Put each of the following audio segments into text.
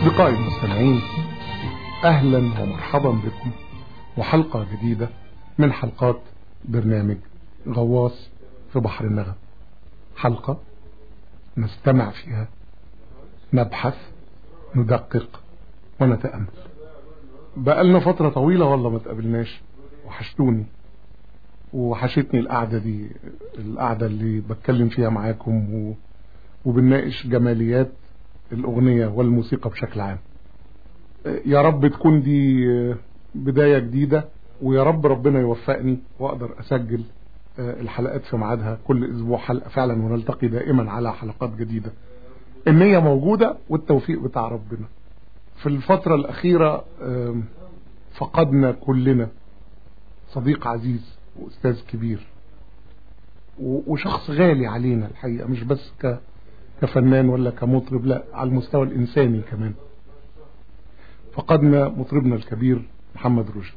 أصدقائي المستمعين أهلا ومرحبا بكم وحلقة جديدة من حلقات برنامج غواص في بحر النغم حلقة نستمع فيها نبحث ندقق ونتأمل بقالنا فترة طويلة والله ما تقابلناش وحشتوني وحشتني القعدة دي القعدة اللي بتكلم فيها معاكم و... وبنناقش جماليات الأغنية والموسيقى بشكل عام يا رب تكون دي بداية جديدة ويا رب ربنا يوفقني وأقدر أسجل الحلقات في ميعادها كل أسبوع حلقة فعلا ونلتقي دائما على حلقات جديدة النية موجودة والتوفيق بتاع ربنا في الفترة الأخيرة فقدنا كلنا صديق عزيز وأستاذ كبير وشخص غالي علينا الحقيقة مش بس كفنان ولا كمطرب لا على المستوى الإنساني كمان فقدنا مطربنا الكبير محمد رشدي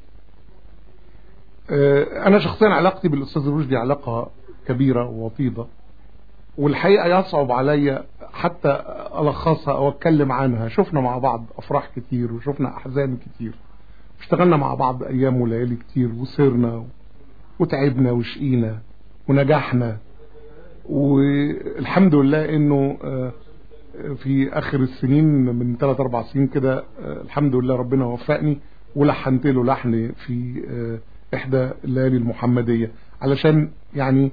أنا شخصيا علاقتي بالأستاذ رشدي علاقة كبيرة ووطيدة والحقيقة يصعب عليا حتى ألخصها أو أتكلم عنها شفنا مع بعض أفراح كتير وشفنا أحزان كتير اشتغلنا مع بعض أيام وليالي كتير وسرنا وتعبنا وشقينا ونجحنا والحمد لله انه في اخر السنين من 3 4 سنين كده الحمد لله ربنا وفقني ولحنت له لحن في احدى الليالي المحمديه علشان يعني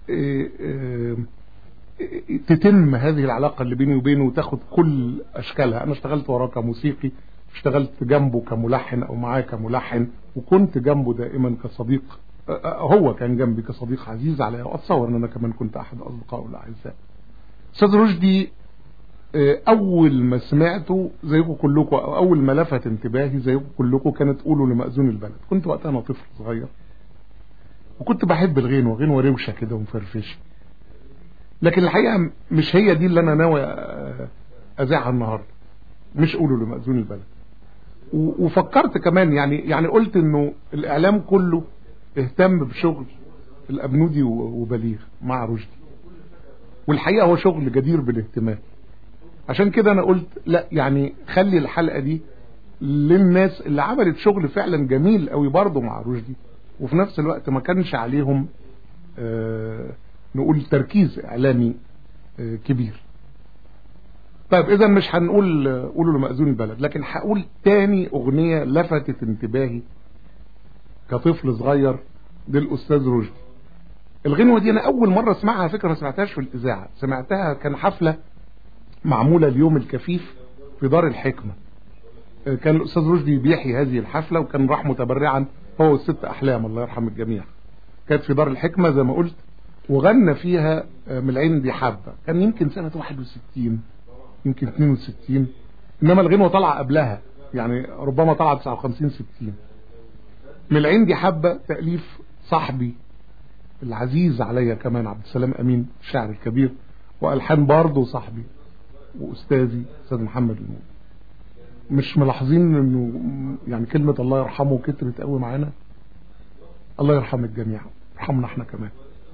تتم هذه العلاقه اللي بيني وبينه وتاخد كل اشكالها انا اشتغلت وراه كموسيقي اشتغلت جنبه كملحن او معاه كملحن وكنت جنبه دائما كصديق هو كان جنبي كصديق عزيز عليا واتصور ان انا كمان كنت احد اصدقائه الاعزاء استاذ رشدي اول ما سمعته زيكم كلكم او اول ما لفت انتباهي زيكم كلكم كانت قولوا لمأذون البلد كنت وقتها انا طفل صغير وكنت بحب الغنوه غنوه روشه كده ومفرفشه لكن الحقيقه مش هي دي اللي انا ناوي اذاعها النهارده مش قولوا لمأذون البلد وفكرت كمان يعني يعني قلت انه الاعلام كله اهتم بشغل الابنودي وبليغ مع رشدي والحقيقه هو شغل جدير بالاهتمام عشان كده انا قلت لا يعني خلي الحلقه دي للناس اللي عملت شغل فعلا جميل قوي برضه مع رشدي وفي نفس الوقت ما كانش عليهم آه نقول تركيز اعلامي آه كبير طيب اذا مش هنقول قولوا لمأذون البلد لكن هقول تاني اغنيه لفتت انتباهي كطفل صغير للاستاذ رشدي الغنوه دي انا اول مره اسمعها على فكره ما سمعتهاش في الاذاعه سمعتها كان حفله معموله اليوم الكفيف في دار الحكمه كان الاستاذ رشدي بيحيي هذه الحفله وكان راح متبرعا هو والست احلام الله يرحم الجميع كانت في دار الحكمه زي ما قلت وغنى فيها من العين دي حبه كان يمكن سنه 61 يمكن 62 انما الغنوه طالعه قبلها يعني ربما طلعت 59 60 من العين دي حبة تأليف صاحبي العزيز عليا كمان عبد السلام أمين الشاعر الكبير وألحان برضه صاحبي وأستاذي أستاذ محمد الموت مش ملاحظين انه يعني كلمة الله يرحمه كترت قوي معانا الله يرحم الجميع يرحمنا احنا كمان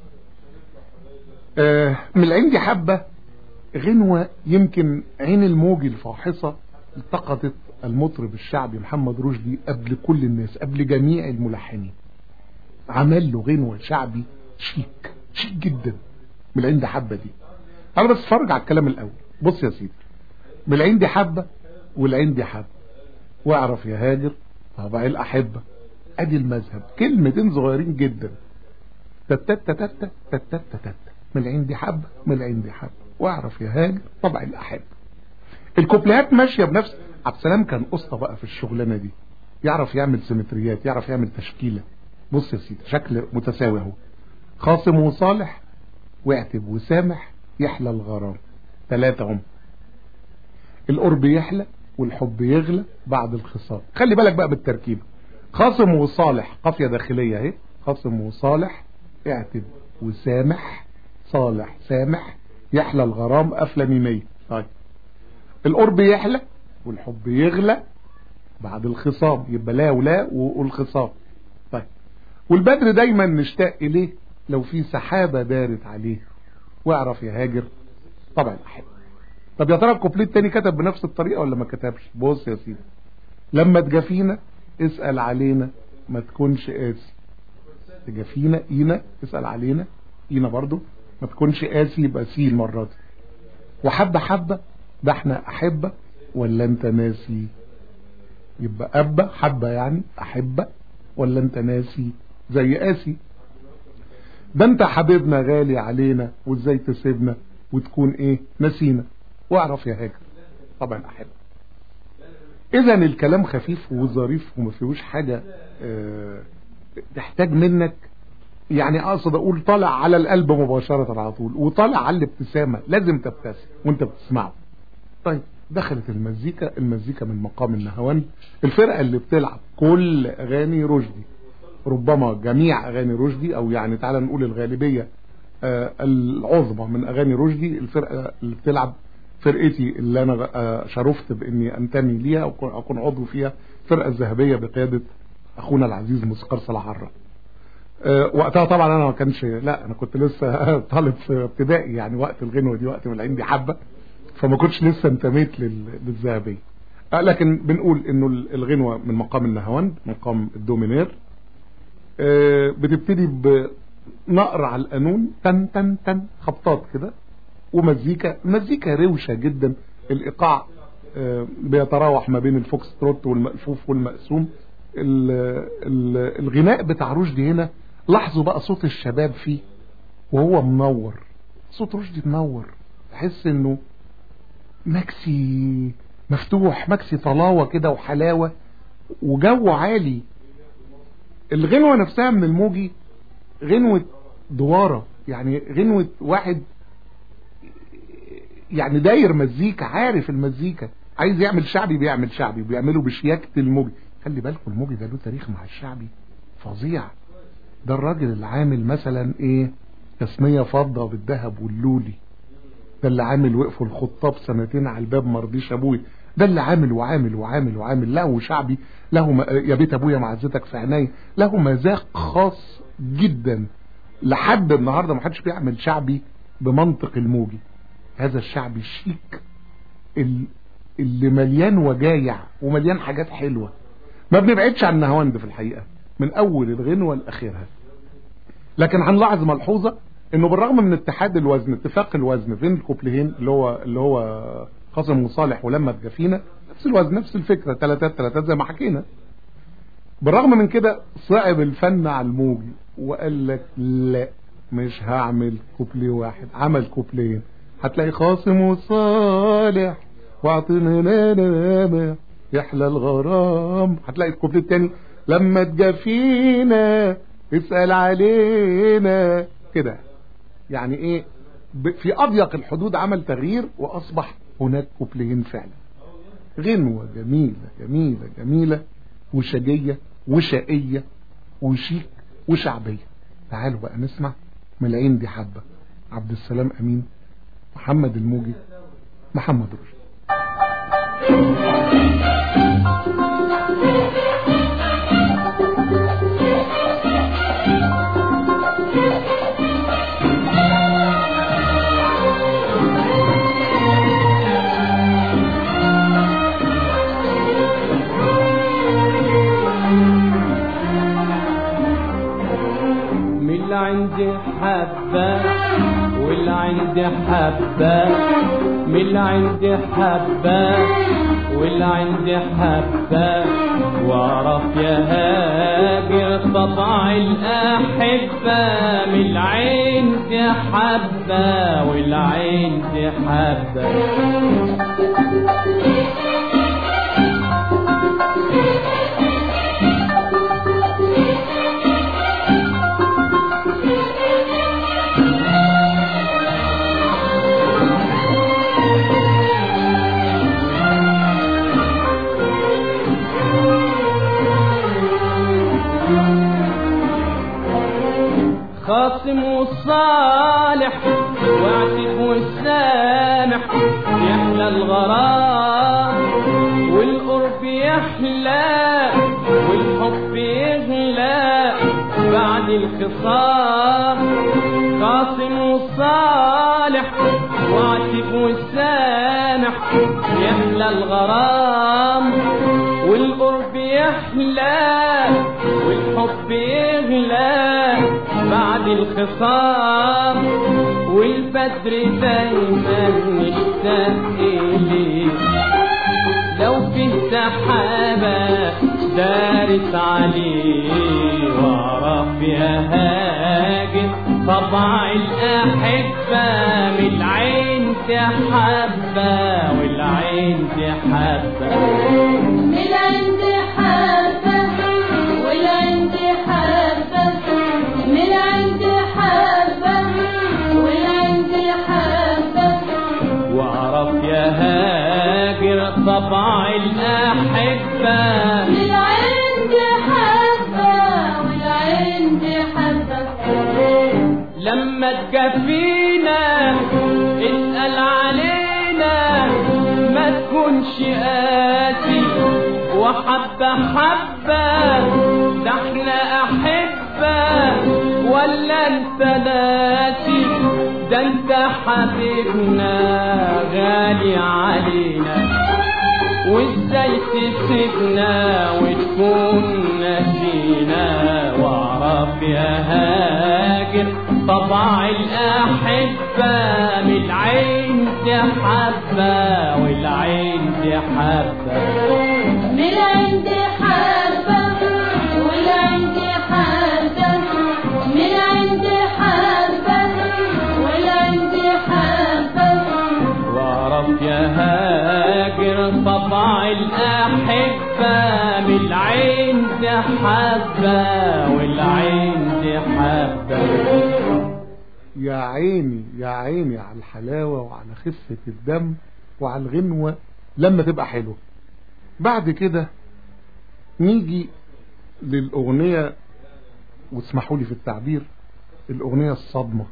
آه من العين دي حبة غنوة يمكن عين الموج الفاحصة التقطت المطرب الشعبي محمد رشدي قبل كل الناس قبل جميع الملحنين عمل له غنوة شعبي شيك شيك جدا من العين دي حبة دي انا بس اتفرج على الكلام الاول بص يا سيدي من العين دي حبة والعين دي حبة واعرف يا هاجر طبع الاحبة ادي المذهب كلمتين صغيرين جدا تتت تتت تتت تتت من العين دي حبة من العين دي حبة واعرف يا هاجر طبع الاحبة الكوبليهات ماشية بنفس عبد السلام كان قسطة بقى في الشغلانة دي يعرف يعمل سيمتريات يعرف يعمل تشكيلة بص يا سيدي شكل متساوي اهو خاصم وصالح واعتب وسامح يحلى الغرام ثلاثة هم القرب يحلى والحب يغلى بعد الخصام خلي بالك بقى بالتركيب خاصم وصالح قافية داخلية اهي خاصم وصالح اعتب وسامح صالح سامح يحلى الغرام قفلة ميمية طيب القرب يحلى والحب يغلى بعد الخصام يبقى لا ولا والخصام طيب والبدر دايما نشتاق اليه لو في سحابة دارت عليه واعرف يا هاجر طبعا احب طب يا ترى الكوبليه التاني كتب بنفس الطريقة ولا ما كتبش بص يا سيدي لما تجافينا اسأل علينا ما تكونش قاسي تجافينا اينا اسأل علينا اينا برضو ما تكونش قاسي يبقى سي المرة دي وحبة حبة ده احنا احبة ولا انت ناسي يبقى أبة حبة يعني أحبة ولا أنت ناسي زي قاسي ده أنت حبيبنا غالي علينا وإزاي تسيبنا وتكون إيه نسينا واعرف يا هاجر طبعا أحب إذا الكلام خفيف وظريف وما فيهوش حاجة اه تحتاج منك يعني أقصد أقول طالع على القلب مباشرة على طول وطالع على الابتسامة لازم تبتسم وانت بتسمعه طيب دخلت المزيكا المزيكا من مقام النهوان الفرقة اللي بتلعب كل أغاني رشدي ربما جميع أغاني رشدي أو يعني تعالى نقول الغالبية آه العظمى من أغاني رشدي الفرقة اللي بتلعب فرقتي اللي أنا آه شرفت بإني أنتمي ليها أو أكون عضو فيها فرقة الذهبية بقيادة أخونا العزيز موسيقار صلاح عرا آه وقتها طبعا أنا ما كانش لا أنا كنت لسه طالب في ابتدائي يعني وقت الغنوة دي وقت من عندي حبة فما كنتش لسه انتميت للذهبية أه لكن بنقول انه الغنوة من مقام النهوان مقام الدومينير أه بتبتدي بنقر على القانون تن تن تن خبطات كده ومزيكا مزيكا روشة جدا الايقاع أه بيتراوح ما بين الفوكس تروت والمألفوف والمقسوم ال ال الغناء بتاع رشدي هنا لاحظوا بقى صوت الشباب فيه وهو منور صوت رشدي منور تحس انه ماكسي مفتوح ماكسي طلاوة كده وحلاوة وجو عالي الغنوة نفسها من الموجي غنوة دوارة يعني غنوة واحد يعني داير مزيكا عارف المزيكا عايز يعمل شعبي بيعمل شعبي بيعمله بشياكة الموجي خلي بالكم الموجي ده له تاريخ مع الشعبي فظيع ده الراجل اللي عامل مثلا ايه تسمية فضة بالذهب واللولي ده اللي عامل وقفوا الخطاب سنتين على الباب مرضيش ابوي ده اللي عامل وعامل وعامل وعامل له شعبي له م... يا بيت ابويا معزتك في عيني له مذاق خاص جدا لحد النهارده ما حدش بيعمل شعبي بمنطق الموجي هذا الشعبي الشيك اللي مليان وجايع ومليان حاجات حلوه ما بنبعدش عن نهاوند في الحقيقه من اول الغنوه لاخرها لكن هنلاحظ ملحوظه انه بالرغم من اتحاد الوزن اتفاق الوزن بين الكوبليهين اللي هو اللي هو قاسم وصالح ولما تجافينا نفس الوزن نفس الفكره ثلاثات ثلاثات زي ما حكينا بالرغم من كده صعب الفن على الموجي وقال لك لا مش هعمل كوبليه واحد عمل كوبلين هتلاقي قاسم وصالح واعطينا نامع يحلى الغرام هتلاقي الكوبليه التاني لما تجافينا اسأل علينا كده يعني ايه في اضيق الحدود عمل تغيير واصبح هناك كوبلين فعلا غنوة جميلة جميلة جميلة وشجية وشقية وشيك وشعبية تعالوا بقى نسمع من العين دي حبة عبد السلام امين محمد الموجي محمد رشد عندي حبة واللي عندي حبة من اللي عندي حبة واللي عندي حبة واعرف يا هاجر طبع الأحبة من اللي عندي حبة واللي عندي حبة خاصم والصالح واعتب والسامح يحلى الغرام والقرب يحلى والحب يغلى بعد الخصام خاصم والصالح واعتب والسامح يحلى الغرام والقرب يحلى والحب يغلى بعد الخصام والبدر دايما نشتاق إليه لو في سحابة دارت عليه واعرف يا هاجر طبع الأحبة من العين تحبة والعين تحبة العند حبة والعند حبة من العند حبة والعند حبة واعرف يا هاجر طبع الأحبة من العند حبة والعند حبة لما تكفينا اسأل علينا ما تكونش قاسي وحبة حبة ده احنا أحبة ولا انت ناسي ده انت حبيبنا غالي علينا وازاي تسيبنا وتكون نسينا واعرف يا هاجر طبع الأحبة من العين تحبة والعين تحبة من العند حبة والعند حبة من العند حبة والعند حبة واعرف يا هاجر طبع الأحبة من العين تحبة والعين تحبة يا عيني يا عيني على الحلاوة وعلى خفة الدم وعلى الغنوة لما تبقى حلوة بعد كده نيجي للأغنية واسمحوا لي في التعبير الأغنية الصدمة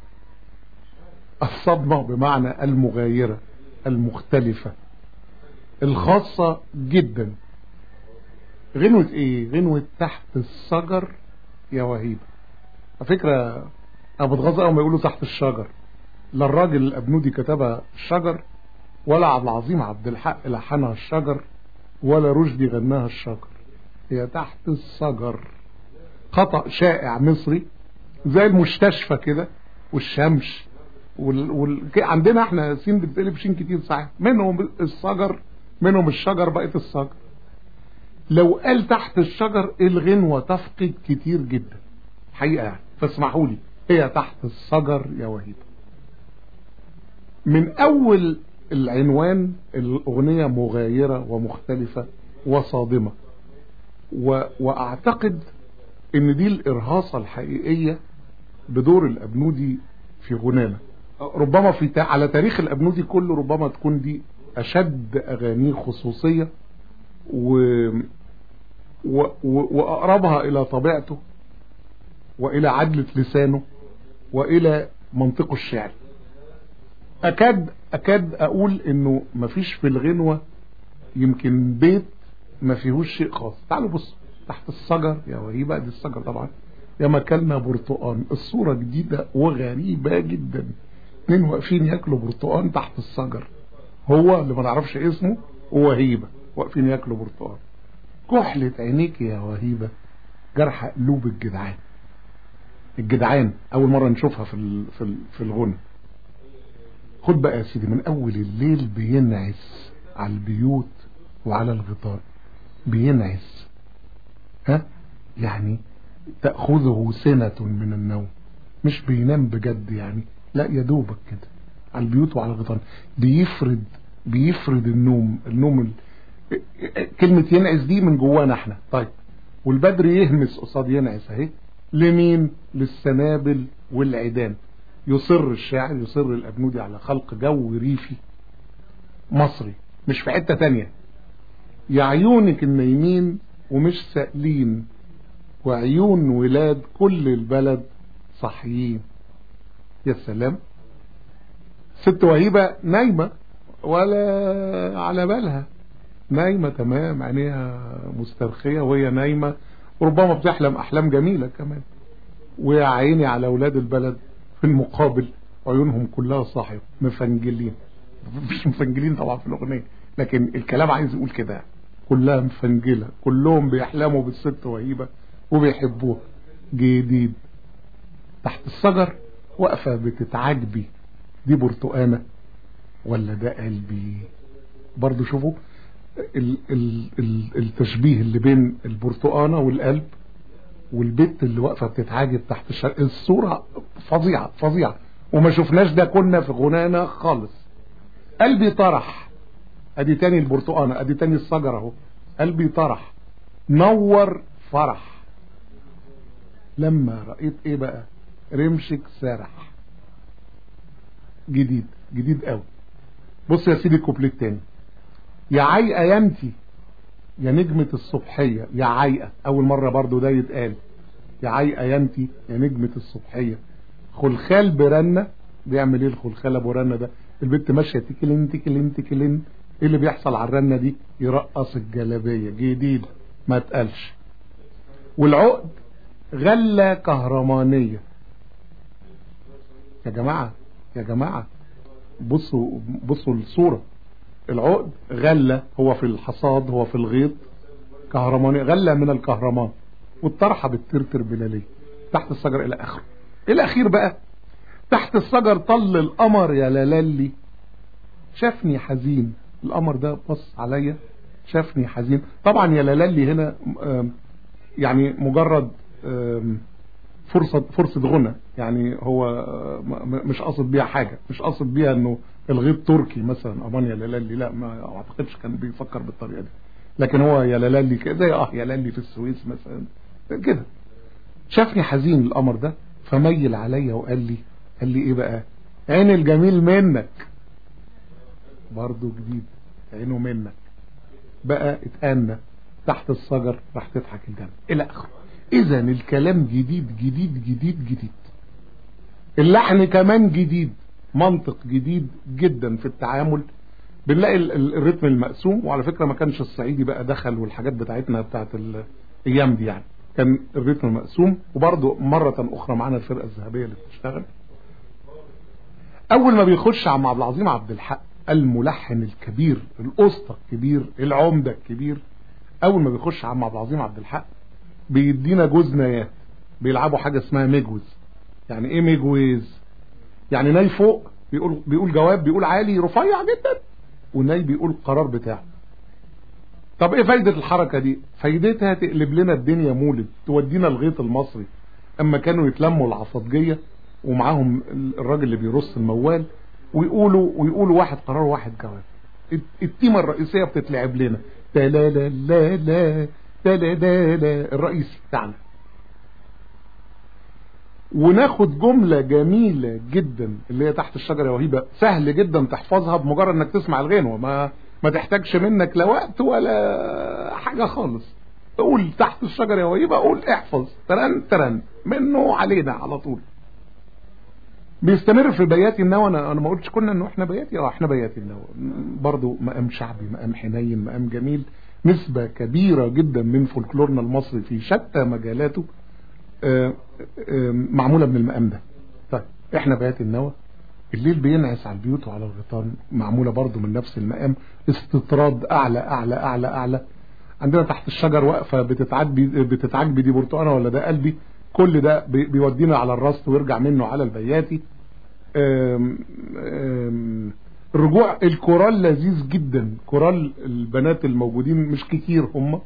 الصدمة بمعنى المغايرة المختلفة الخاصة جدا غنوة ايه غنوة تحت الشجر يا وهيبة على فكرة انا بتغاظ قوي ما يقولوا تحت الشجر لا الراجل الابنودي كتبها الشجر ولا عبد العظيم عبد الحق لحنها الشجر ولا رشدي غناها الشجر هي تحت الشجر خطأ شائع مصري زي المستشفى كده والشمش وال... وال... ك- عندنا احنا سين بتقلب شين كتير صحيح منهم الشجر منهم الشجر بقت الشجر لو قال تحت الشجر الغنوة تفقد كتير جدا حقيقة يعني فاسمحوا لي هي تحت الشجر يا وهيب من اول العنوان الاغنية مغايرة ومختلفة وصادمة و... واعتقد ان دي الارهاصة الحقيقية بدور الابنودي في غنانا ربما في تا... على تاريخ الابنودي كله ربما تكون دي اشد اغانيه خصوصية و... و... و... واقربها الى طبيعته والى عدلة لسانه والى منطقه الشعري اكاد اكاد اقول انه مفيش في الغنوة يمكن بيت ما فيهوش شيء خاص تعالوا بصوا تحت الشجر يا وهيبة دي الشجر طبعا يا مكلنا برتقان الصورة جديدة وغريبة جدا اتنين واقفين ياكلوا برتقان تحت الشجر هو اللي ما نعرفش اسمه ووهيبة واقفين ياكلوا برتقان كحلة عينيك يا وهيبة جرح قلوب الجدعان الجدعان اول مرة نشوفها في ال- في ال- في الغنى خد بقى يا سيدي من اول الليل بينعس على البيوت وعلى الغطاء بينعس ها يعني تأخذه سنة من النوم مش بينام بجد يعني لا يا دوبك كده على البيوت وعلى الغطان بيفرد بيفرد النوم النوم ال... كلمة ينعس دي من جوانا احنا طيب والبدر يهمس قصاد ينعس اهي لمين للسنابل والعيدان يصر الشاعر يصر الابنودي على خلق جو ريفي مصري مش في حتة تانية يا عيونك النايمين ومش سائلين وعيون ولاد كل البلد صحيين يا سلام ست وهيبة نايمة ولا على بالها نايمة تمام عينيها مسترخية وهي نايمة وربما بتحلم أحلام جميلة كمان ويا عيني على أولاد البلد في المقابل عيونهم كلها صاحية مفنجلين مفيش مفنجلين طبعا في الأغنية لكن الكلام عايز يقول كده كلها مفنجلة كلهم بيحلموا بالست وهيبة وبيحبوها جديد تحت الشجر واقفة بتتعجبي دي برتقانة ولا ده قلبي برضو شوفوا ال ال ال التشبيه اللي بين البرتقانة والقلب والبت اللي واقفة بتتعاجب تحت الشجر الصورة فظيعة فظيعة وما شفناش ده كنا في غنانا خالص قلبي طرح ادي تاني البرتقانة ادي تاني الشجر اهو قلبي طرح نور فرح لما رأيت ايه بقى رمشك سرح جديد جديد قوي بص يا سيدي الكوبليه التاني يا عيقة يمتي يا نجمة الصبحية يا عيقة اول مرة برضو ده يتقال يا عيقة يمتي يا نجمة الصبحية خلخال برنة بيعمل ايه الخلخال ابو رنة ده البنت ماشية تكلين تكلين تكلين ايه اللي بيحصل على الرنة دي يرقص الجلابية جديد ما تقلش والعقد غلة كهرمانية يا جماعة يا جماعة بصوا بصوا الصورة العقد غلة هو في الحصاد هو في الغيط كهرمانية غلة من الكهرمان والطرحة بتترتر بلالية تحت الشجر الى اخره الاخير بقى تحت الشجر طل القمر يا لالي شافني حزين القمر ده بص عليا شافني حزين طبعا يا لالي هنا يعني مجرد فرصة فرصة غنى يعني هو مش قاصد بيها حاجة مش قاصد بيها انه الغيط تركي مثلا امان يا لالي لا ما اعتقدش كان بيفكر بالطريقة دي لكن هو يا لالي كده زي اه يا لالي في السويس مثلا كده شافني حزين القمر ده فميل عليا وقال لي قال لي ايه بقى عين الجميل منك برضو جديد عينه منك بقى اتأنى تحت الشجر راح تضحك الجنة الى اخره اذا الكلام جديد جديد جديد جديد اللحن كمان جديد منطق جديد جدا في التعامل بنلاقي الريتم المقسوم وعلى فكرة ما كانش الصعيدي بقى دخل والحاجات بتاعتنا بتاعت الايام دي يعني كان الريتم مقسوم وبرضه مرة اخرى معانا الفرقة الذهبية اللي بتشتغل اول ما بيخش عم عبد العظيم عبد الحق الملحن الكبير الاسطى الكبير العمدة الكبير اول ما بيخش عم عبد العظيم عبد الحق بيدينا جوز نايات بيلعبوا حاجة اسمها ميجوز يعني ايه ميجوز يعني ناي فوق بيقول بيقول جواب بيقول عالي رفيع جدا وناي بيقول القرار بتاعه طب ايه فايدة الحركة دي فايدتها تقلب لنا الدنيا مولد تودينا الغيط المصري اما كانوا يتلموا العصبجية ومعاهم الراجل اللي بيرص الموال ويقولوا ويقولوا واحد قرار واحد جواب التيمة الرئيسية بتتلعب لنا تلا لا لا لا تلا لا لا الرئيسي بتاعنا وناخد جملة جميلة جدا اللي هي تحت الشجرة وهيبة سهل جدا تحفظها بمجرد انك تسمع الغنوة ما ما تحتاجش منك لا وقت ولا حاجة خالص قول تحت الشجرة يا وهيبة قول احفظ ترن ترن منه علينا على طول بيستمر في بياتي النوى انا انا ما قلتش كنا انه احنا بياتي اه احنا بياتي النوى برضه مقام شعبي مقام حنين مقام جميل نسبة كبيرة جدا من فولكلورنا المصري في شتى مجالاته آآ آآ معمولة من المقام ده طيب احنا بيات النوى الليل بينعس على البيوت وعلى الغيطان معمولة برضه من نفس المقام استطراد اعلى اعلى اعلى اعلى عندنا تحت الشجر واقفة بتتعجبي بتتعجبي دي برتقانة ولا ده قلبي كل ده بيودينا على الرصد ويرجع منه على البياتي آم آم الرجوع الكورال لذيذ جدا كورال البنات الموجودين مش كتير هم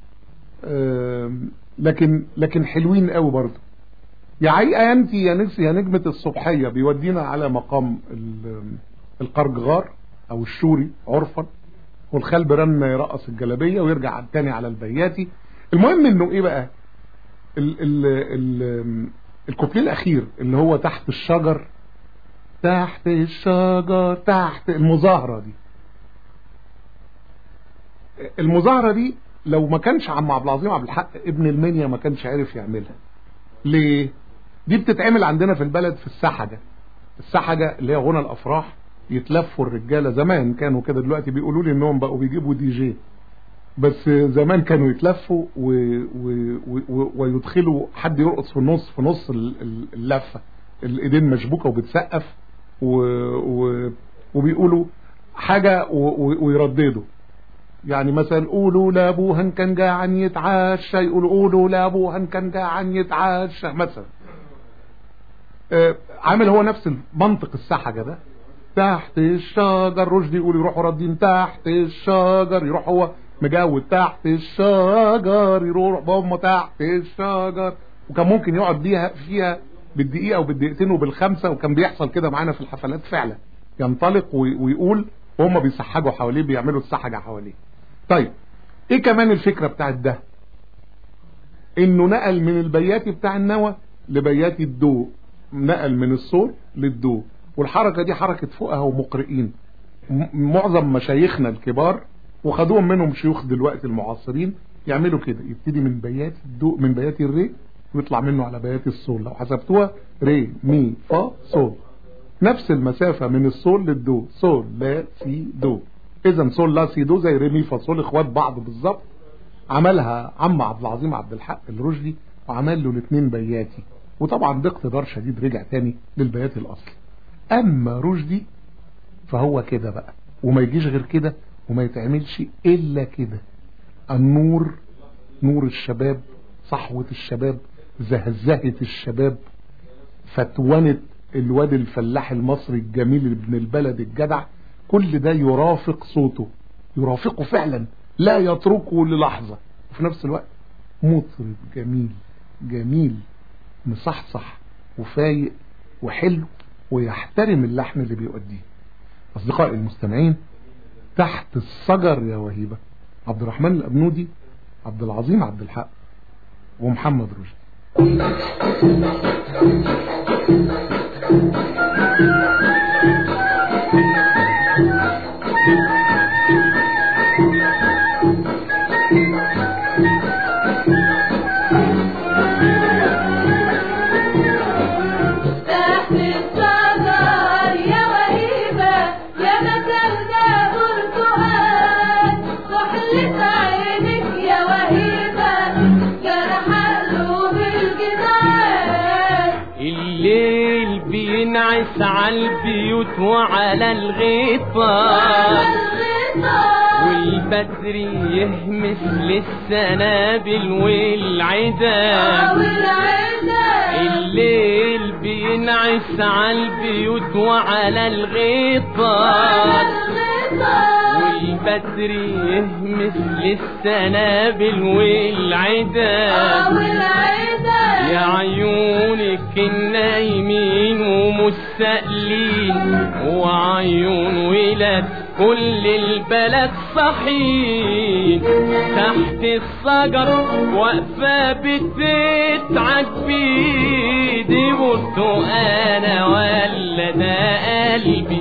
لكن لكن حلوين قوي برضه يا عيقة انت يا نفسي يا نجمة الصبحية بيودينا على مقام القرجغار او الشوري عرفا والخال برن يرقص الجلابية ويرجع تاني على البياتي المهم انه ايه بقى ال ال ال الكوبليه الاخير اللي هو تحت الشجر تحت الشجر تحت المظاهرة دي المظاهرة دي لو ما كانش عم عبد العظيم عبد الحق ابن المنيا ما كانش عارف يعملها ليه دي بتتعمل عندنا في البلد في السحجة السحجة اللي هي غنى الافراح يتلفوا الرجالة زمان كانوا كده دلوقتي بيقولوا لي انهم بقوا بيجيبوا دي جي بس زمان كانوا يتلفوا و... و... و... ويدخلوا حد يرقص في النص في نص اللفة الايدين مشبوكة وبتسقف و... و... وبيقولوا حاجة و- و- ويرددوا يعني مثلا قولوا لابوها كان جاعان يتعشى يقولوا قولوا لابوها كان جاعان يتعشى مثلا آه، عامل هو نفس المنطق السحجة ده تحت الشجر رشدي يقول يروحوا ردين تحت الشجر يروح هو مجود تحت الشجر يروح بابا تحت الشجر وكان ممكن يقعد بيها فيها بالدقيقة وبالدقيقتين وبالخمسة وكان بيحصل كده معانا في الحفلات فعلا ينطلق وي- ويقول وهم بيسحجوا حواليه بيعملوا السحجة حواليه طيب ايه كمان الفكرة بتاعت ده انه نقل من البياتي بتاع النوى لبياتي الدو نقل من الصول للدو والحركة دي حركة فقهاء ومقرئين م- معظم مشايخنا الكبار وخدوهم منهم شيوخ دلوقتي المعاصرين يعملوا كده يبتدي من بياتي الدو من بياتي الري ويطلع منه على بياتي الصول لو حسبتوها ري مي فا صول نفس المسافة من الصول للدو صول لا سي دو اذا صول لا سي دو زي ري مي فا صول اخوات بعض بالظبط عملها عم عبد العظيم عبد الحق الرشدي وعمل له الاثنين بياتي وطبعا باقتدار شديد رجع تاني للبيات الاصلي اما رشدي فهو كده بقى وما يجيش غير كده وما يتعملش الا كده النور نور الشباب صحوة الشباب زهزهة الشباب فتونة الواد الفلاح المصري الجميل ابن البلد الجدع كل ده يرافق صوته يرافقه فعلا لا يتركه للحظة وفي نفس الوقت مطرب جميل جميل مصحصح وفايق وحلو ويحترم اللحن اللي بيؤديه أصدقائي المستمعين تحت الصجر يا وهيبة عبد الرحمن الأبنودي عبد العظيم عبد الحق ومحمد رشدي تحت الشجر يا وهيبة يا مثلنا برتقال صحلة عينك يا وهيبة جرح قلوب الجدعان الليل بينعس على البيوت وعلى الغيطان والبدر يهمس للسنابل والعدان الليل بينعس على البيوت وعلى الغيطان والبدر يهمس للسنابل والعدان يا عيونك النايمين ومستقلين وعيون ولاد كل البلد صحين تحت الشجر واقفة بتتعب بيدي برتقانة ولا ده قلبي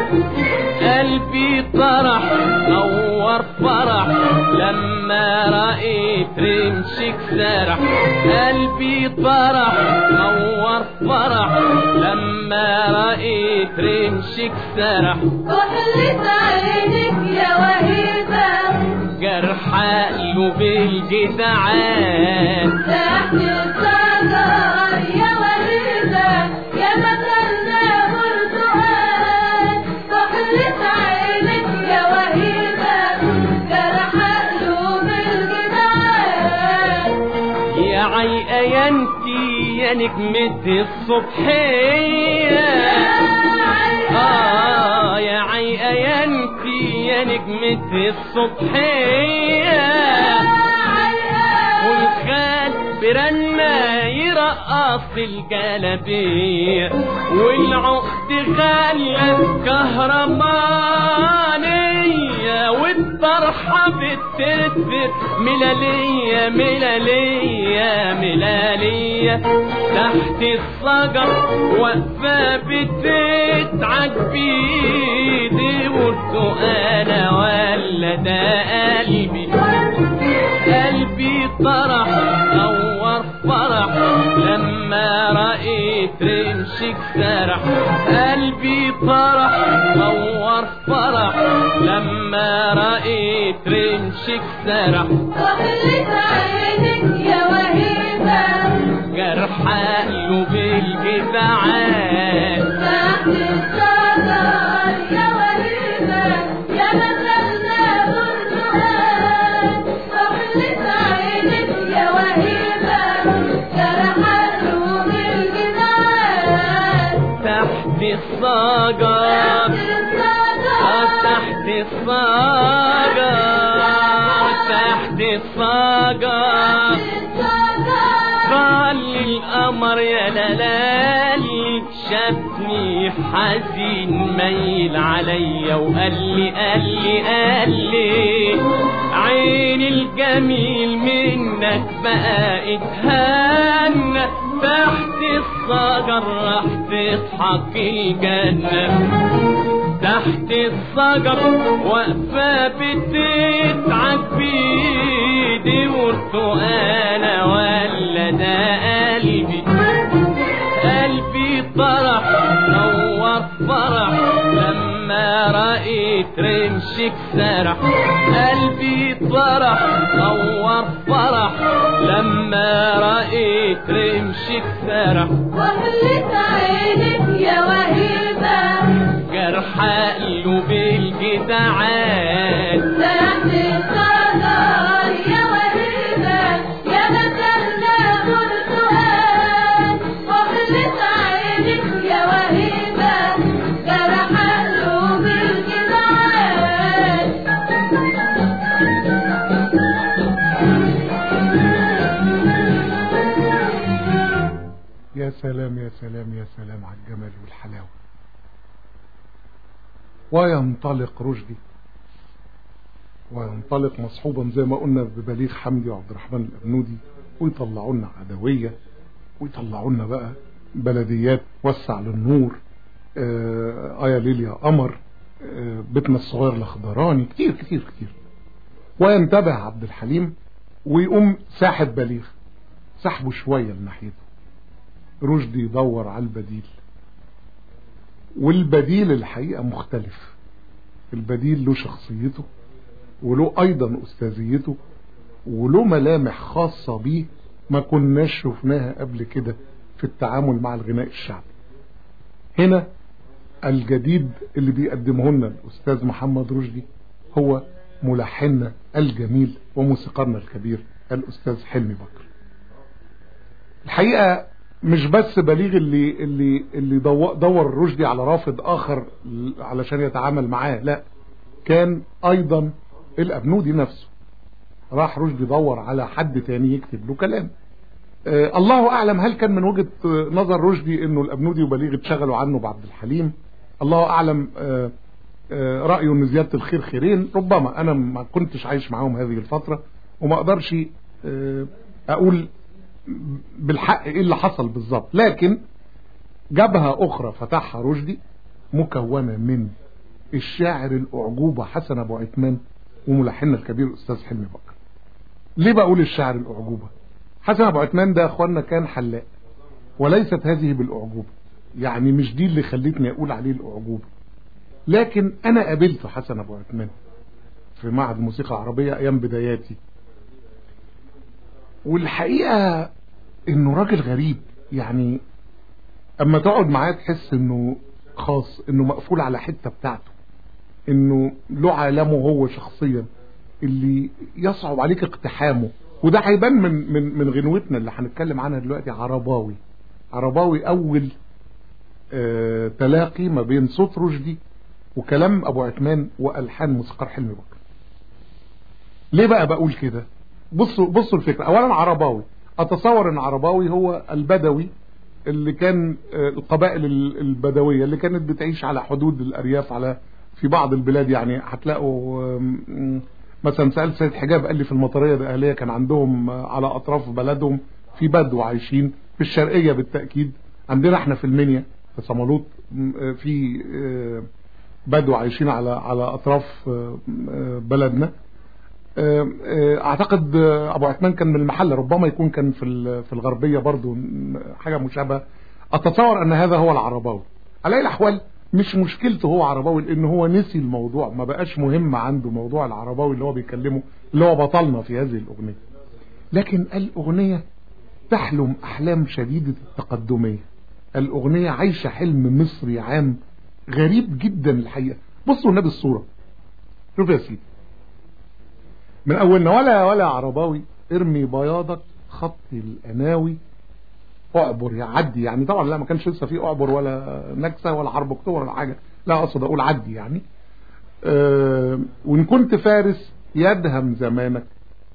قلبي طرح نور فرح لما رأيت رمشك سرح قلبي طرح نور فرح لما رأيت رمشك سرح وحلت عينك يا وهيبة جرح قلوب الجدعان تحت الشجر يا وهيبة يا مثلنا برتقال وحلت عينك يا وهيبة جرح قلوب الجدعان يا عيقة يا انتي يا نجمة الصبحية آه يا عيقة يا انتي يا نجمة الصبحية والخال برنا يرقص الجلبية والعقد غلت كهرمانية والطرحة بتتفت ملالية ملالية ملالية تحت الشجر واقفة بتتعج بيدي برتقانة ولا ده قلبي قلبي طرح نور فرح لما رأيت رمشك سرح قلبي طرح نور فرح لما رأيت رمشك سرح وحلت عينك يا وهيبة جرح قلوب الجدعان تحت الشجر يا وهيبة تحت الصاجة قال لي القمر يا لالي شافني حزين ميل عليا وقال لي قال لي قال لي عين الجميل منك بقى اتهنى تحت الصجر راح تضحك الجنة تحت الصجر واقفة بتتعب بيدي برتقالة ولا ده قلبي قلبي طرح نور فرح لما رأيت رمشك سرح قلبي طرح نور فرح لما رأيت رمشك سرح وحلت عينك يا وهيبة جرح قلوب الجدعان سرحت الصدر يا وهيبة يا مثلنا برتقال وحلت عينك يا وهيبة جرح قلوب الجدعان يا سلام يا سلام يا سلام على الجمال والحلاوة وينطلق رشدي وينطلق مصحوبا زي ما قلنا ببليغ حمدي وعبد الرحمن الأبنودي ويطلعوا لنا عدوية ويطلعوا لنا بقى بلديات وسع للنور آه آيا ليل يا قمر آه بيتنا الصغير الأخضراني كتير كتير كتير وينتبه عبد الحليم ويقوم ساحب بليغ سحبه شوية لناحيته رشدي يدور على البديل والبديل الحقيقة مختلف البديل له شخصيته وله أيضا أستاذيته وله ملامح خاصة بيه ما كناش شفناها قبل كده في التعامل مع الغناء الشعبي هنا الجديد اللي بيقدمه لنا الأستاذ محمد رشدي هو ملحننا الجميل وموسيقارنا الكبير الأستاذ حلمي بكر الحقيقة مش بس بليغ اللي اللي اللي دو- دور رشدي على رافض اخر ل- علشان يتعامل معاه لا كان ايضا الابنودي نفسه راح رشدي دور على حد تاني يكتب له كلام آه الله اعلم هل كان من وجهة آه، نظر رشدي انه الابنودي وبليغ اتشغلوا عنه بعبد الحليم الله اعلم آه آه رايه ان زياده الخير خيرين ربما انا ما كنتش عايش معاهم هذه الفتره وما اقدرش آه اقول بالحق ايه اللي حصل بالظبط لكن جبهة اخرى فتحها رشدي مكونة من الشاعر الاعجوبة حسن ابو عثمان وملحننا الكبير الاستاذ حلمي بكر ليه بقول الشاعر الاعجوبة حسن ابو عثمان ده يا اخوانا كان حلاق وليست هذه بالاعجوبة يعني مش دي اللي خلتني اقول عليه الاعجوبة لكن انا قابلت حسن ابو عثمان في معهد الموسيقى العربية ايام بداياتي والحقيقة انه راجل غريب يعني اما تقعد معاه تحس انه خاص انه مقفول على حتة بتاعته انه له عالمه هو شخصيا اللي يصعب عليك اقتحامه وده هيبان من من من غنوتنا اللي هنتكلم عنها دلوقتي عرباوي عرباوي اول آه تلاقي ما بين صوت رشدي وكلام ابو عثمان والحان موسيقار حلمي بكر ليه بقى بقول كده بصوا بصوا الفكرة اولا عرباوي اتصور ان عرباوي هو البدوي اللي كان آه، القبائل ال- البدوية اللي كانت بتعيش على حدود الارياف على في بعض البلاد يعني هتلاقوا آم، مثلا سألت سيد حجاب قال لي في المطرية الأهلية كان عندهم آه، على أطراف بلدهم في بدو عايشين في الشرقية بالتأكيد عندنا احنا في المنيا في صمالوط م- آه، في آه، بدو عايشين على على أطراف آه، آه، بلدنا آه، آه، اعتقد آه، ابو عثمان كان من المحل ربما يكون كان في ال- في الغربيه برضو م- حاجه مشابهه اتصور ان هذا هو العرباوي على اي الاحوال مش مشكلته هو عرباوي لان هو نسي الموضوع ما بقاش مهم عنده موضوع العرباوي اللي هو بيكلمه اللي هو بطلنا في هذه الاغنيه لكن الاغنيه تحلم احلام شديده التقدميه الاغنيه عايشه حلم مصري عام غريب جدا الحقيقه بصوا النبي الصوره شوف يا سيدي من اولنا ولا ولا عرباوي ارمي بياضك خط الاناوي اعبر يعدي يعني طبعا لا ما كانش لسه في اعبر ولا نكسه ولا حرب اكتوبر ولا حاجه لا اقصد اقول عدي يعني أه وان كنت فارس يدهم زمانك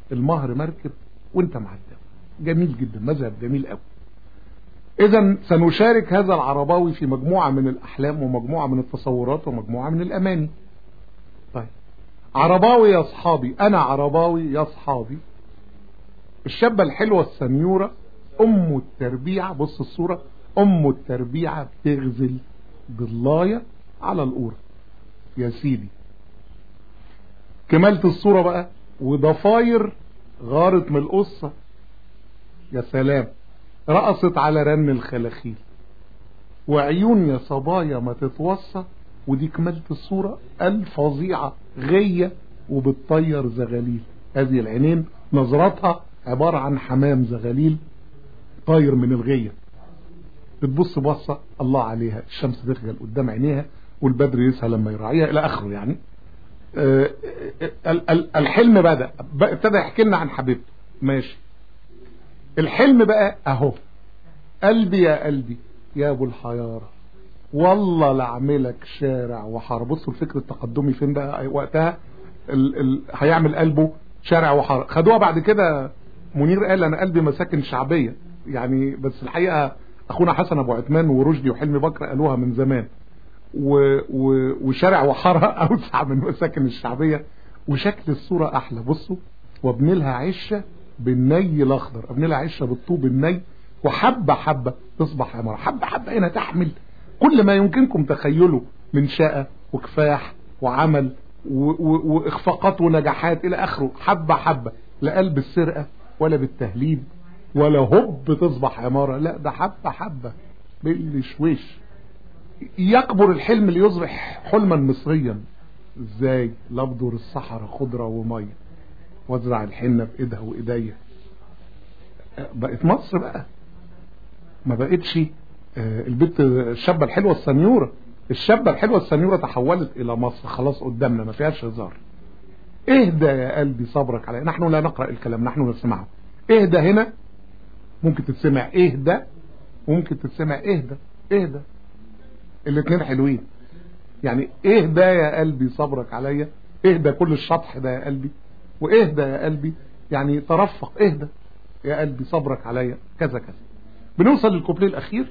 المهر مركب وانت مع الدولة جميل جدا مذهب جميل قوي اذا سنشارك هذا العرباوي في مجموعة من الاحلام ومجموعة من التصورات ومجموعة من الاماني طيب عرباوي يا اصحابي انا عرباوي يا اصحابي الشابة الحلوة السنيورة ام التربيعة بص الصورة ام التربيعة بتغزل ضلاية على القورة يا سيدي كمالة الصورة بقى وضفاير غارت من القصة يا سلام رقصت على رن الخلاخيل وعيون يا صبايا ما تتوصى ودي كمالة الصورة الفظيعة غية وبتطير زغاليل هذه العينين نظرتها عبارة عن حمام زغاليل طاير من الغية بتبص بصة الله عليها الشمس تخجل قدام عينيها والبدر يسهى لما يراعيها الى اخره يعني آه، ال- ال- الحلم بدأ بقى ابتدى يحكي لنا عن حبيبته ماشي الحلم بقى اهو قلبي يا قلبي يا ابو الحيارة والله لعملك شارع وحارة بصوا الفكر التقدمي فين بقى وقتها ال ال هيعمل قلبه شارع وحارة خدوها بعد كده منير قال انا قلبي مساكن شعبية يعني بس الحقيقة اخونا حسن ابو عثمان ورشدي وحلمي بكر قالوها من زمان و و وشارع وحارة اوسع من مساكن الشعبية وشكل الصورة احلى بصوا وابني لها عشة بالني الاخضر ابني لها عشة بالطوب الني وحبة حبة تصبح عمارة حبة حبة هنا تحمل كل ما يمكنكم تخيله من شقة وكفاح وعمل و و واخفاقات ونجاحات الى اخره حبة حبة لا قلب السرقة ولا بالتهليب ولا هب تصبح عمارة لا ده حبة حبة بالشويش يكبر الحلم ليصبح حلما مصريا ازاي لابدر الصحراء خضرة ومية وازرع الحنة بايدها وايديا بقت مصر بقى ما بقتش آه، البنت الشابة الحلوة السنيورة الشابة الحلوة السنيورة تحولت الى مصر خلاص قدامنا ما فيهاش هزار اهدى يا قلبي صبرك علي نحن لا نقرأ الكلام نحن نسمعه اهدى هنا ممكن تتسمع اهدى وممكن تتسمع اهدى اهدى الاثنين حلوين يعني اهدى يا قلبي صبرك عليا اهدى كل الشطح ده يا قلبي واهدى يا قلبي يعني ترفق اهدى يا قلبي صبرك عليا كذا كذا بنوصل للكوبليه الاخير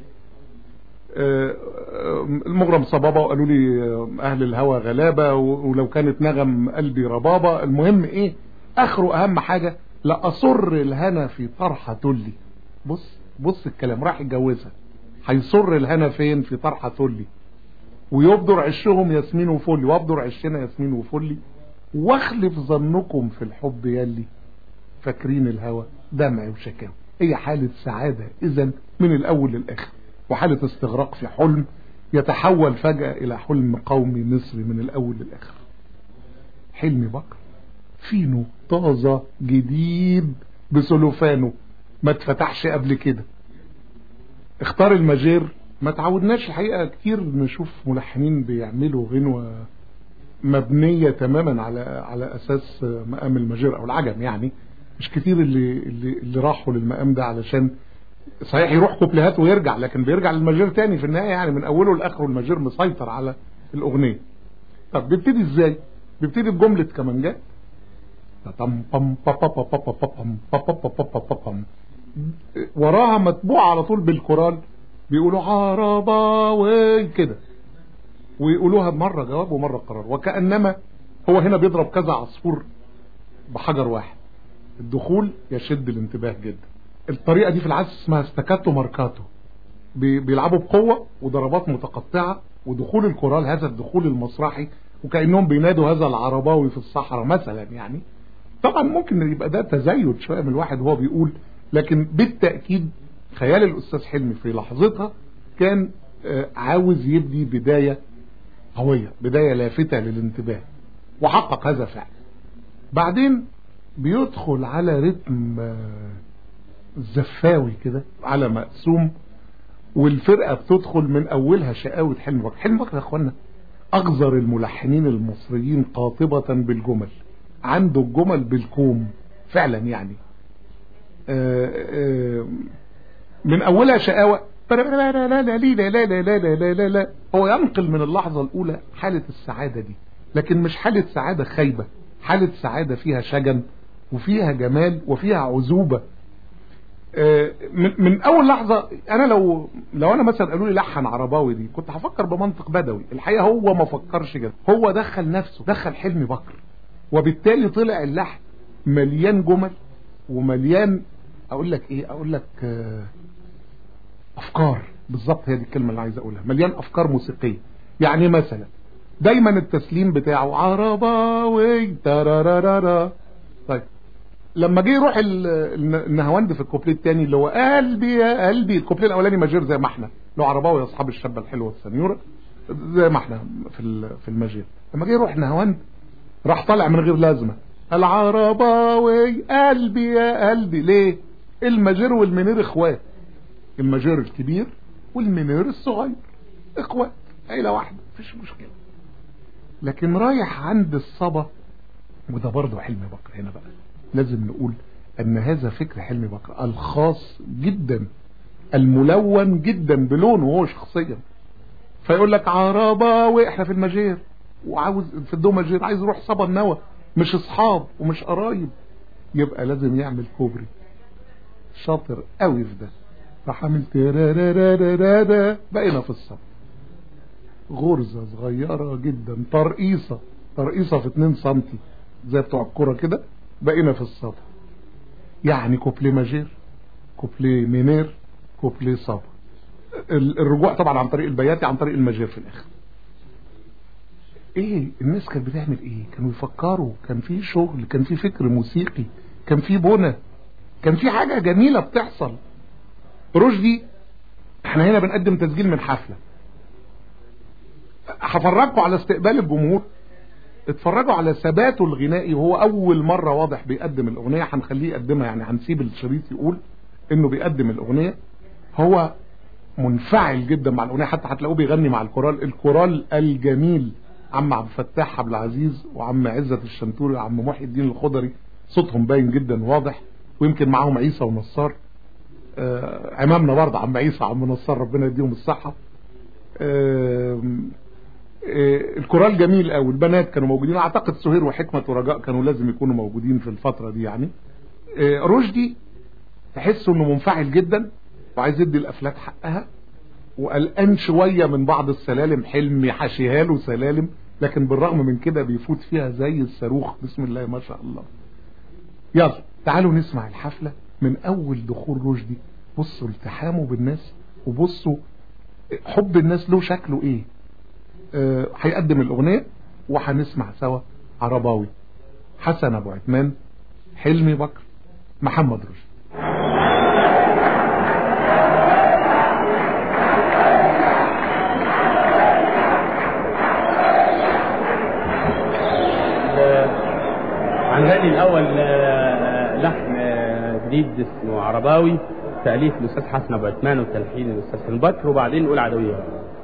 آه، آه، المغرم صبابة وقالوا لي آه، اهل الهوى غلابة و- ولو كانت نغم قلبي ربابة المهم ايه اخره اهم حاجة لأصر الهنا في طرحة تلي بص بص الكلام راح يتجوزها هيصر الهنا فين في طرحة تلي ويبدر عشهم ياسمين وفلي وابدر عشنا ياسمين وفلي واخلف ظنكم في الحب يلي فاكرين الهوى دمع وشكاوى هي حالة سعادة اذا من الاول للاخر وحالة استغراق في حلم يتحول فجأة الى حلم قومي مصري من الاول للاخر حلم بكر فينو طازة جديد بسلوفانه ما اتفتحش قبل كده اختار المجير ما تعودناش الحقيقة كتير نشوف ملحنين بيعملوا غنوة مبنية تماما على على اساس مقام المجير او العجم يعني مش كتير اللي اللي, اللي راحوا للمقام ده علشان صحيح يروح كوبليهات ويرجع لكن بيرجع للمجير تاني في النهاية يعني من اوله لاخره المجير مسيطر على الاغنية طب بيبتدي ازاي بيبتدي بجملة كمانجات طم بم با با با با با با بم با با با با با با بم. وراها متبوع على طول بالكورال بيقولوا عرباوي كده ويقولوها مرة جواب ومرة قرار وكأنما هو هنا بيضرب كذا عصفور بحجر واحد الدخول يشد الانتباه جدا الطريقة دي في العزف اسمها استكاتو ماركاتو بي- بيلعبوا بقوة وضربات متقطعة ودخول الكورال هذا الدخول المسرحي وكأنهم بينادوا هذا العرباوي في الصحراء مثلا يعني طبعا ممكن يبقى ده تزايد شوية من الواحد وهو بيقول لكن بالتأكيد خيال الأستاذ حلمي في لحظتها كان آه، عاوز يبدي بداية قوية بداية لافتة للانتباه وحقق هذا فعلا بعدين بيدخل على رتم آه، زفاوي كده على مقسوم والفرقة بتدخل من أولها شقاوة حلم بكر حلم بكر يا أخوانا أغزر الملحنين المصريين قاطبة بالجمل عنده الجمل بالكوم فعلا يعني آه، آه، من أولها شقاوة هو ينقل من اللحظة الأولى حالة السعادة دي لكن مش حالة سعادة خايبة حالة سعادة فيها شجن وفيها جمال وفيها عذوبة آه، من, من اول لحظة انا لو لو انا مثلا قالوا لي لحن عرباوي دي كنت هفكر بمنطق بدوي الحقيقة هو ما فكرش كده هو دخل نفسه دخل حلمي بكر وبالتالي طلع اللحن مليان جمل ومليان اقول لك ايه اقول لك آه، افكار بالظبط هي دي الكلمة اللي عايز اقولها مليان افكار موسيقية يعني مثلا دايما التسليم بتاعه عرباوي ترارارارا طيب لما جه يروح ال- ال- النهاوند في الكوبليه الثاني اللي هو قلبي يا قلبي الكوبليه الاولاني ماجير زي ما احنا اللي هو عرباوي يا اصحاب الشابه الحلوه السنيوره زي ما احنا في ال- في الماجير لما جه يروح نهاوند راح طالع من غير لازمه العرباوي قلبي يا قلبي ليه الماجير والمنير اخوات الماجير الكبير والمنير الصغير اخوات عيله واحده مفيش مشكله لكن رايح عند الصبا وده برضه حلمي بكر هنا بقى لازم نقول ان هذا فكر حلمي بكر الخاص جدا الملون جدا بلونه هو شخصيا فيقول لك عرباوي احنا في المجير وعاوز في الدو مجير عايز يروح صبا النوى مش اصحاب ومش قرايب يبقى لازم يعمل كوبري شاطر قوي في ده راح عامل ترارارارارا بقينا في الصبا غرزة صغيرة جدا ترقيصة ترقيصة في 2 سنتي زي بتوع الكرة كده بقينا في الصبا يعني كوبلي ماجير كوبلي مينير كوبلي صبا ال- الرجوع طبعا عن طريق البياتي عن طريق الماجير في الاخر ايه الناس كانت بتعمل ايه كانوا يفكروا كان في شغل كان في فكر موسيقي كان في بنى كان في حاجة جميلة بتحصل رشدي احنا هنا بنقدم تسجيل من حفلة هفرجكم على استقبال الجمهور اتفرجوا على ثباته الغنائي وهو اول مرة واضح بيقدم الاغنية هنخليه يقدمها يعني هنسيب الشريط يقول انه بيقدم الاغنية هو منفعل جدا مع الاغنية حتى هتلاقوه بيغني مع الكورال الكورال الجميل عم عبد الفتاح عبد العزيز وعم عزت الشنتوري وعم محي الدين الخضري صوتهم باين جدا واضح ويمكن معاهم عيسى ونصار آه عمامنا برضه عم عيسى عم نصار ربنا يديهم الصحة آم، آه، الكورال جميل قوي البنات كانوا موجودين اعتقد سهير وحكمة ورجاء كانوا لازم يكونوا موجودين في الفترة دي يعني آه، رشدي تحسه انه منفعل جدا وعايز يدي الافلات حقها وقلقان شوية من بعض السلالم حلمي حشيها له سلالم لكن بالرغم من كده بيفوت فيها زي الصاروخ بسم الله ما شاء الله يلا تعالوا نسمع الحفلة من اول دخول رشدي بصوا التحامه بالناس وبصوا حب الناس له شكله ايه آه، هيقدم الاغنية وهنسمع سوا عرباوي حسن ابو عثمان حلمي بكر محمد رشدي هنغني الأول آه، لحن آه، جديد اسمه عرباوي تأليف الأستاذ حسن أبو عثمان وتلحين الأستاذ حسن بكر وبعدين نقول عدوية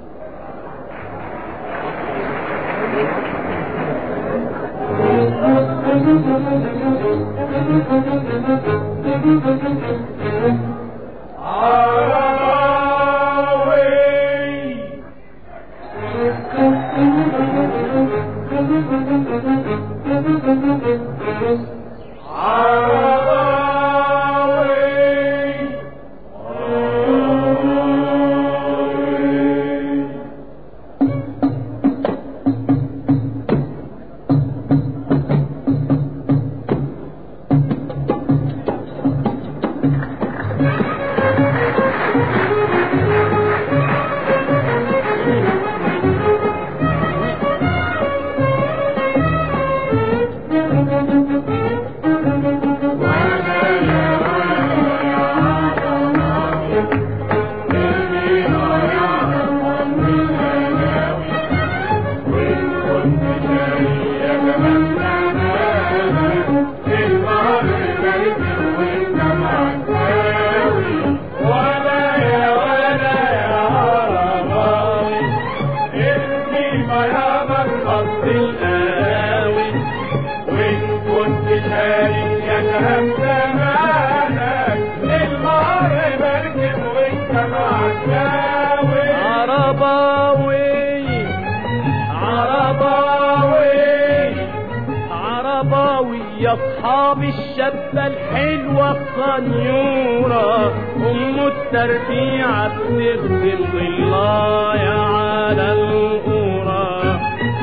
عرباوي عرباوي عرباوي يا اصحاب الشابة الحلوة الصنيورة أم التربيعة بتخدم ضلايا على القرى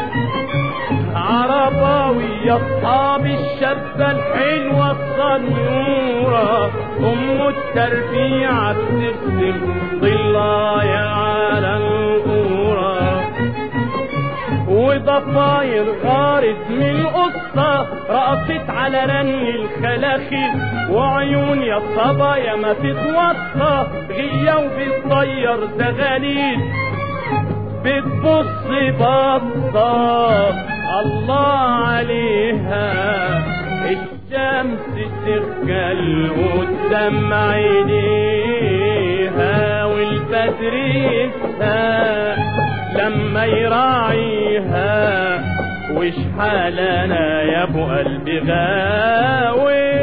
عرباوي يا اصحاب الشابة الحلوة الصنيورة أم التربيعة بتخدم ضلايا على القرى وضفاير غارت من قصة رقصت على رن الخلاخي وعيون يا صبايا ما تتوصى غية وبتطير زغاليل بتبص بصة الله عليها الشمس تركل قدام عينيها والبدر يسهى لما يراعيها وش حالنا يا ابو قلبي غاوي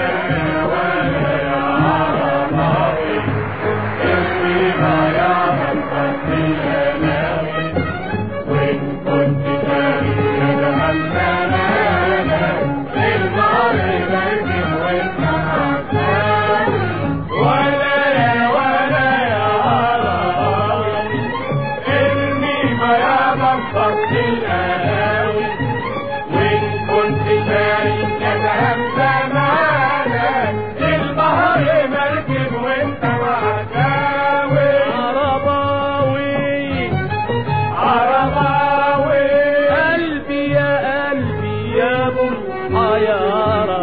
ولا يا ولا يا عراوي ارمي بياضا فصل القهاوي وان كنت شايف كذهب زمانك البحر مركب وانت معداوي عرباوي عرباوي قلبي يا قلبي يا ابو الحيارة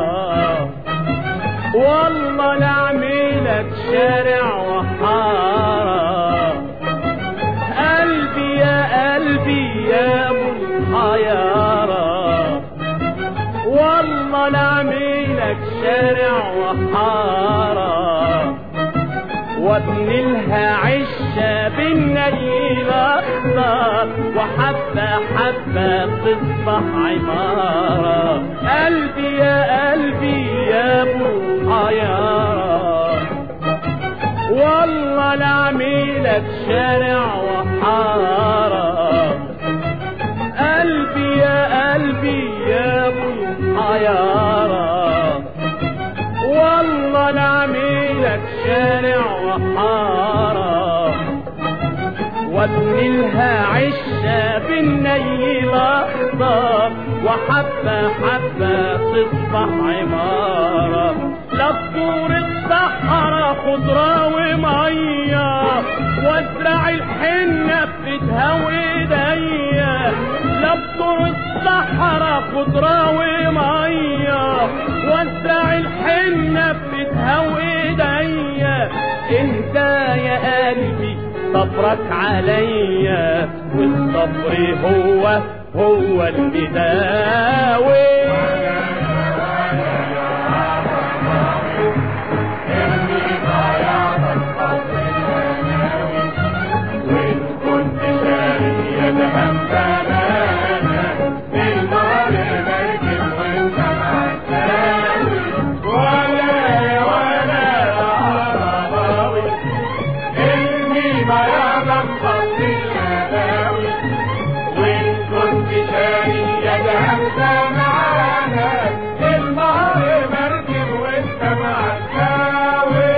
والله نعملك شارع وحارة قلبي يا قلبي يا ابو الحيارة والله نعملك شارع وحارة وابن لها عشة بالنيل اخضر وحبة حبة تصبح عمارة قلبي يا قلبي يا ابو الحيارة والله لعميلك شارع وحارة قلبي يا قلبي يا ابو الحيارة والله لعميلك شارع وحارة وابني لها عشة بالنيل اخضر وحبة حبة تصبح عمارة لا طور الصحراء خضرة ومية وازرع الحنة بإيدها وايديا لا طور الصحراء خضرة ومية وازرع الحنة بإيدها وايديا اهدى يا قلبي صبرك عليا والصبر هو هو المداوي ولا ولا عرباوي ارمي بياضا خط الهداوي وان كنت شاري يدهم معانا المهر مركب وانت معداوي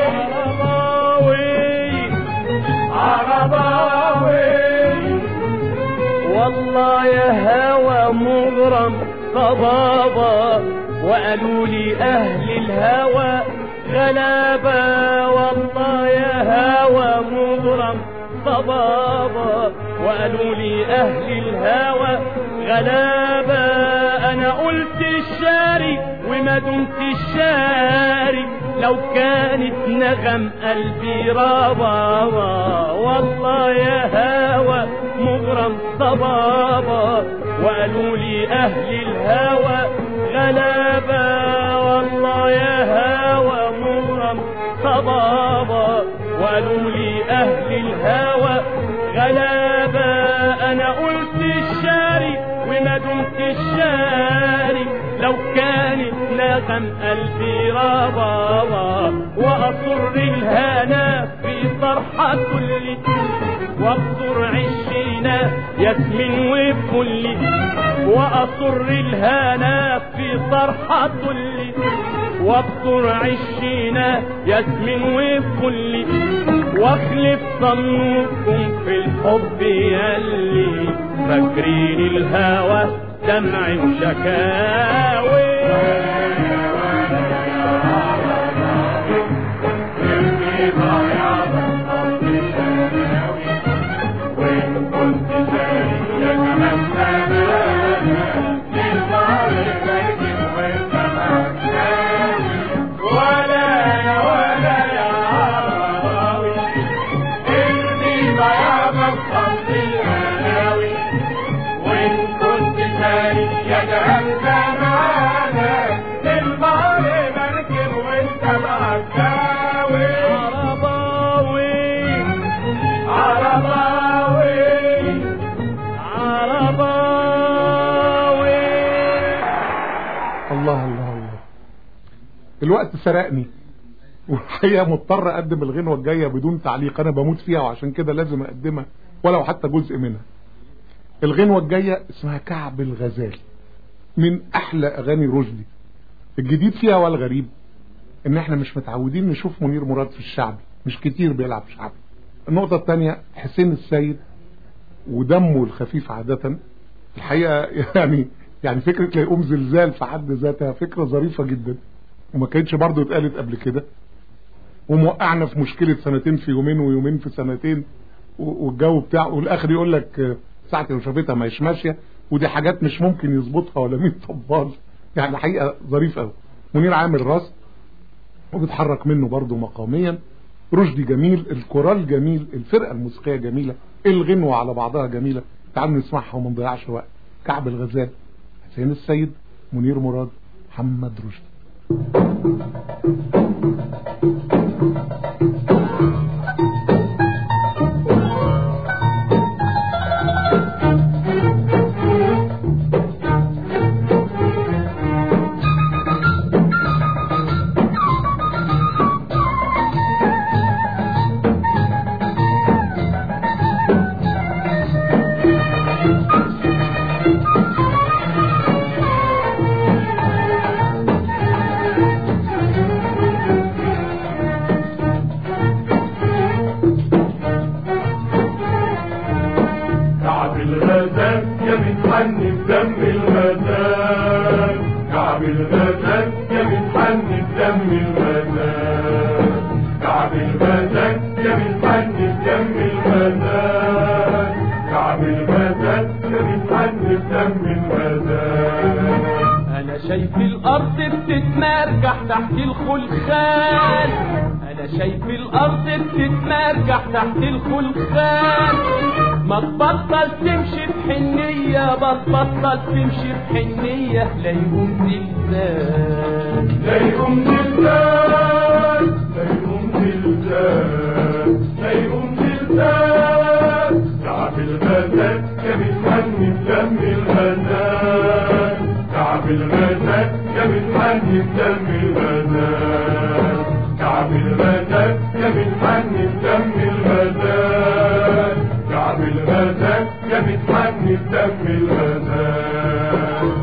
عرباوي عرباوي والله يا هوى مغرم صبابة وقالوا لي أهل الهوى غلابة والله يا هوى مغرم صبابة وقالوا لي أهل الهوى غلابة أنا قلت الشاري وما دمت الشاري لو كانت نغم قلبي ربابة والله يا هوى مغرم صبابة وقالوا لي أهل الهوى غلابة والله يا هوى مغرم صبابة وقالوا لي أهل الهوى غلابة أنا قلت الشاري وما دمت الشاري لو كانت نغم قلبي ربابة وأصر الهنا في طرحة كل واقصر عشينا ياسمين وبكل وأصر الهنا في طرحة كل وابصر عشينا ياسمين وفل واخلف ظنكم في الحب يلي فاكرين الهوى دمع وشكاوي عرباوي عرباوي عرباوي الله الله الله الوقت سرقني والحقيقة مضطر اقدم الغنوة الجاية بدون تعليق انا بموت فيها وعشان كده لازم اقدمها ولو حتى جزء منها الغنوة الجاية اسمها كعب الغزال من احلى اغاني رشدي الجديد فيها والغريب ان احنا مش متعودين نشوف منير مراد في الشعبي مش كتير بيلعب شعبي النقطة الثانية حسين السيد ودمه الخفيف عادة الحقيقة يعني يعني فكرة لا يقوم زلزال في حد ذاتها فكرة ظريفة جدا وما كانتش برضه اتقالت قبل كده وموقعنا في مشكلة سنتين في يومين ويومين في سنتين و- والجو بتاعه والاخر يقول لك آه، ساعة لو شافتها مش ماشية ودي حاجات مش ممكن يظبطها ولا مين طبال يعني حقيقة ظريف قوي منير عامل راس وبيتحرك منه برضه مقاميا رشدي جميل الكورال جميل الفرقة الموسيقية جميلة الغنوة على بعضها جميلة تعالوا نسمعها وما نضيعش وقت كعب الغزال حسين السيد منير مراد محمد رشدي كعب الغزال يا متحني بدم الغزال كعب الغزال يا متحني بدم الغزال كعب الغزال يا متحني بدم الغزال كعب الغزال يا متحني بدم الغزال انا شايف الارض بتتمرجح تحت الخلخال انا شايف الارض بتتمرجح تحت الخلخال ما تبطل تمشي بحنية ما تبطل تمشي بحنية لا يقوم زلزال لا يقوم زلزال لا يقوم زلزال لا يقوم زلزال كعب الغزال يا متحني بدم الغزال كعب الغزال يا متحني بدم الغزال كعب الغزال يا متحني بدم الغزال كعب الغزال يا متحني بدم الغزال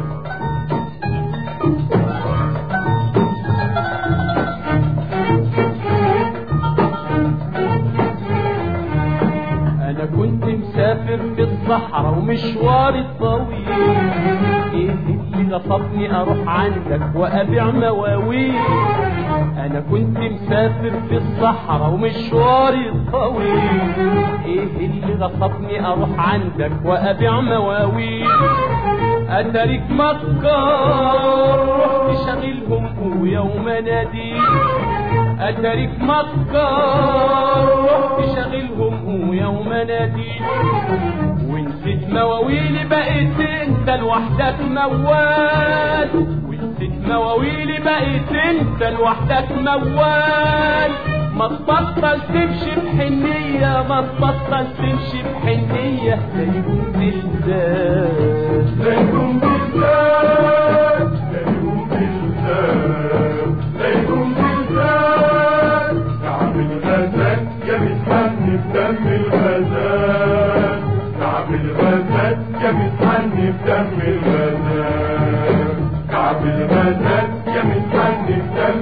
انا كنت مسافر في الصحراء ومشواري طويل ايه اللي غصبني اروح عندك وابيع مواويل انا كنت مسافر في الصحراء ومشواري طويل ايه اللي غصبني اروح عندك وابيع مواويل اتاريك مكار رحت شغلهم ويوم ناديل اتاريك مكار رحت شغلهم ويوم ناديل ونسيت مواويلي بقيت انت لوحدك موال ونسيت مواويلي بقيت انت لوحدك موال ما تبطل تمشي بحنية ما تبطل تمشي بحنية لا يقوم زلزال لا يقوم زلزال لا يقوم زلزال لا يقوم زلزال كعب الغزال يا متحني بدم الغزال كعب الغزال يا متحني بدم الغزال كعب الغزال يا متحني بدم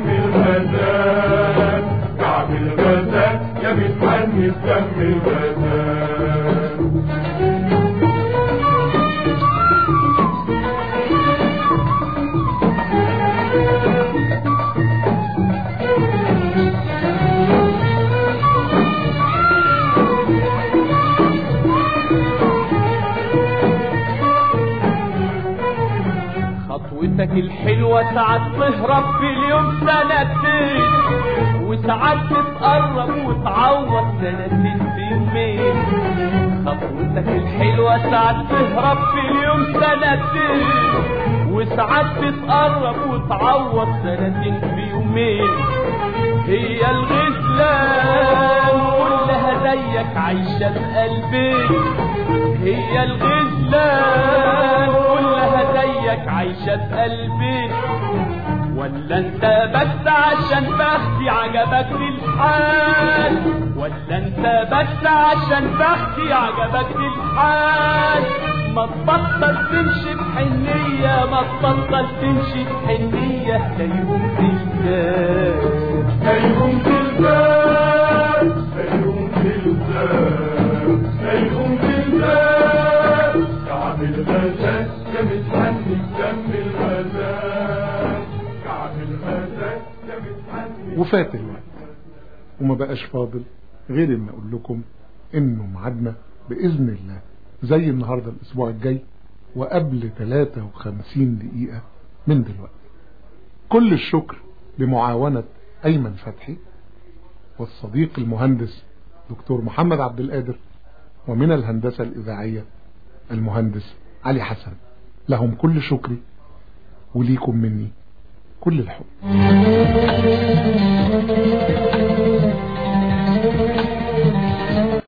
الحلوة ساعات تهرب في اليوم سنتين وساعات تتقرب وتعوض سنتين في يومين خطوتك الحلوة ساعات تهرب في اليوم سنتين وساعات تتقرب وتعوض سنتين في يومين هي الغزلان كلها زيك عايشة بقلبي هي الغزلان كلها زيك عايشة بقلبي ولا انت بس عشان بختي عجبك الحال ولا انت بس عشان بختي عجبك الحال ما تبطل تمشي بحنية ما تبطل تمشي بحنية تيهم تلقاك نيهم تلزام نيهم تلزام نيهم تلزام كعب الغزال يا متحني بدم الغزال كعب الغزال يا متحني وفات الوقت وما بقاش فاضل غير ان اقول لكم انه ميعادنا باذن الله زي النهارده الاسبوع الجاي وقبل 53 دقيقة من دلوقتي كل الشكر لمعاونة ايمن فتحي والصديق المهندس دكتور محمد عبد القادر ومن الهندسة الاذاعية المهندس علي حسن لهم كل شكري وليكم مني كل الحب